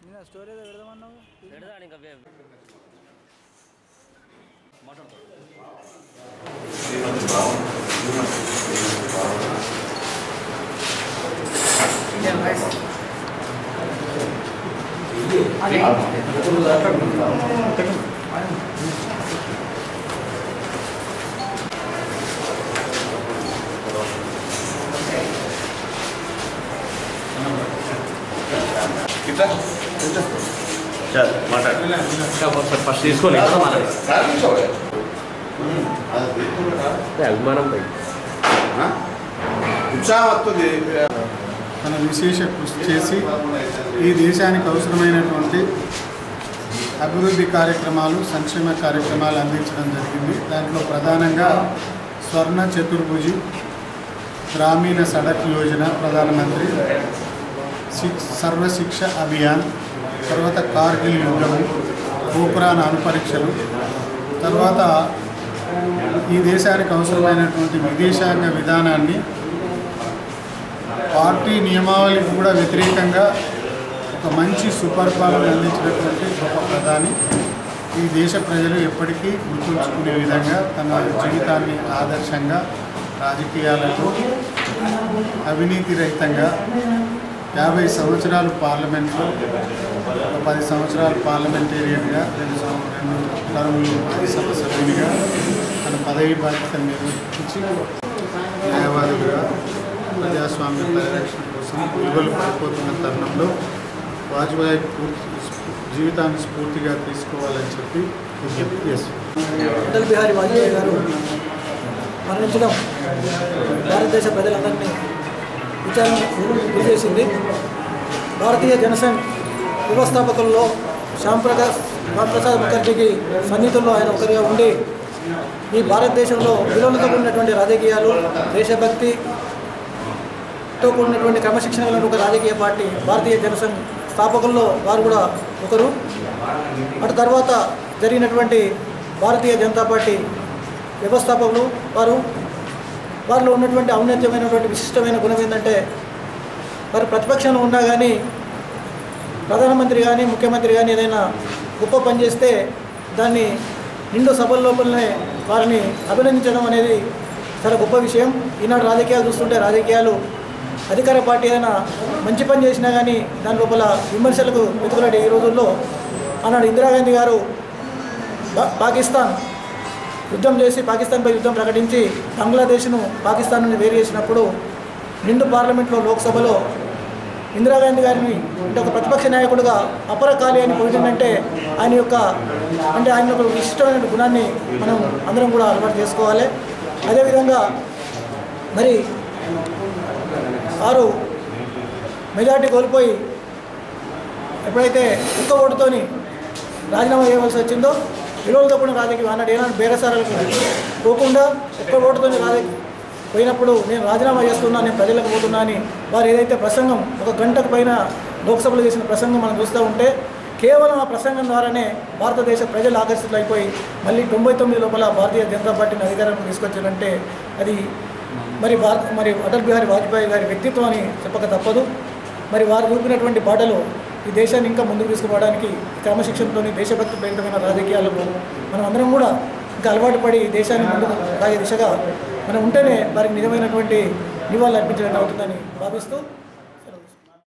నేను స్టోరీ ఏదో పెడదామన్నావు పెడదాడు ఇంకా వే- ఫస్ట్ తీసుకోండి అభిమానం పై ఉత్సాహం వస్తుంది తన విశేష కృషి చేసి ఈ దేశానికి అవసరమైనటువంటి అభివృద్ధి కార్యక్రమాలు సంక్షేమ కార్యక్రమాలు అందించడం జరిగింది దాంట్లో ప్రధానంగా స్వర్ణ చతుర్భుజి గ్రామీణ సడక్ యోజన ప్రధానమంత్రి శిక్ సర్వశిక్ష అభియాన్ తర్వాత కార్గిల్ యుద్ధము పోఖ్రాన్ అణుపరీక్షలు తర్వాత ఈ దేశానికి అవసరమైనటువంటి విదేశాంగ విధానాన్ని పార్టీ నియమావళికి కూడా వ్యతిరేకంగా ఒక మంచి సుపరిపాలన అందించినటువంటి గొప్ప ప్రధాని ఈ దేశ ప్రజలు ఎప్పటికీ గుర్తుంచుకునే విధంగా తన జీవితాన్ని ఆదర్శంగా రాజకీయాలతో అవినీతి రహితంగా యాభై సంవత్సరాలు పార్లమెంట్లో ఒక పది సంవత్సరాలు పార్లమెంటేరియన్గా రెండు సం- రెండు టర్ములు రాజ్యసభ సభ్యునిగా తన పదవి బాధ్యతను నిర్వహించి న్యాయవాదులుగా ప్రజాస్వామ్య పరిరక్షణ కోసం విలువలు పడిపోతున్న తరుణంలో వాజ్పేయి పూర్తి జీవితాన్ని స్ఫూర్తిగా తీసుకోవాలని చెప్పి విజ్ఞప్తి చేస్తున్నాను అటల్ బిహారీ వాజ్పేయి గారు మరణించడం భారతదేశ ప్రజలందరినీ విచారణకు గురి చేసింది భారతీయ జనసంఘ్ వ్యవస్థాపకుల్లో శ్యాంప్రకాష్ రాంప్రసాద్ ముఖర్జీకి సన్నిహితుల్లో ఆయన ఒకరిగా ఉండి ఈ భారతదేశంలో విలువలతో కూడినటువంటి రాజకీయాలు దేశభక్తితో కూడినటువంటి క్రమశిక్షణ కలిగిన ఒక రాజకీయ పార్టీ భారతీయ జనసంఘ్ స్థాపకుల్లో వారు కూడా ఒకరు అటు తర్వాత జరిగినటువంటి భారతీయ జనతా పార్టీ వ్యవస్థాపకులు వారు వారిలో ఉన్నటువంటి ఔన్నత్యమైనటువంటి విశిష్టమైన గుణం ఏంటంటే వారు ప్రతిపక్షంలో ఉన్నా కానీ ప్రధానమంత్రి కానీ ముఖ్యమంత్రి కానీ ఏదైనా గొప్ప పని చేస్తే దాన్ని నిండు సభల లోపలనే వారిని అభినందించడం అనేది చాలా గొప్ప విషయం ఈనాడు రాజకీయాలు చూస్తుంటే రాజకీయాలు అధికార పార్టీ ఏదైనా మంచి పని చేసినా కానీ దాని లోపల విమర్శలకు వెతుకులాడే ఈ రోజుల్లో ఆనాడు ఇందిరాగాంధీ గారు పా- పాకిస్తాన్ యుద్ధం చేసి పాకిస్తాన్పై యుద్ధం ప్రకటించి బంగ్లాదేశ్ను పాకిస్తాన్ నుండి వేరు చేసినప్పుడు నిండు పార్లమెంట్లో లోక్సభలో ఇందిరాగాంధీ గారిని అంటే ఒక ప్రతిపక్ష నాయకుడిగా అపర ఖాళీ అని పోయిందంటే ఆయన యొక్క అంటే ఆయన యొక్క విశిష్టమైన గుణాన్ని మనం అందరం కూడా అలవాటు చేసుకోవాలి అదేవిధంగా మరి వారు మెజార్టీ కోల్పోయి ఎప్పుడైతే ఒక్క ఓటుతోని రాజీనామా చేయవలసి వచ్చిందో విలువలతో కూడా రాజకీయం అన్నాడు ఏనాడు బేరసారాలకు పోకుండా ఒక్క ఓటుతోని రాజకీయ పోయినప్పుడు నేను రాజీనామా చేస్తున్నా నేను ప్రజలకు పోతున్నా అని వారు ఏదైతే ప్రసంగం ఒక గంటకు పైన లోక్సభలో చేసిన ప్రసంగం మనం చూస్తూ ఉంటే కేవలం ఆ ప్రసంగం ద్వారానే భారతదేశ ప్రజలు ఆకర్షితులైపోయి మళ్ళీ తొంభై తొమ్మిది లోపల భారతీయ జనతా పార్టీని అధికారంలో తీసుకొచ్చారంటే అది మరి భారత మరి అటల్ బిహారీ వాజ్పేయి గారి వ్యక్తిత్వం అని చెప్పక తప్పదు మరి వారు చూపినటువంటి బాటలో ఈ దేశాన్ని ఇంకా ముందుకు తీసుకుపోవడానికి క్రమశిక్షణతోని దేశభక్తి ప్రేరితమైన రాజకీయాలకు మనం అందరం కూడా ఇంకా అలవాటు పడి ఈ దేశాన్ని ముందుకు సాగే దిశగా మనం ఉంటేనే వారికి నిజమైనటువంటి నివాళులు అర్పించడం అవుతుందని భావిస్తూ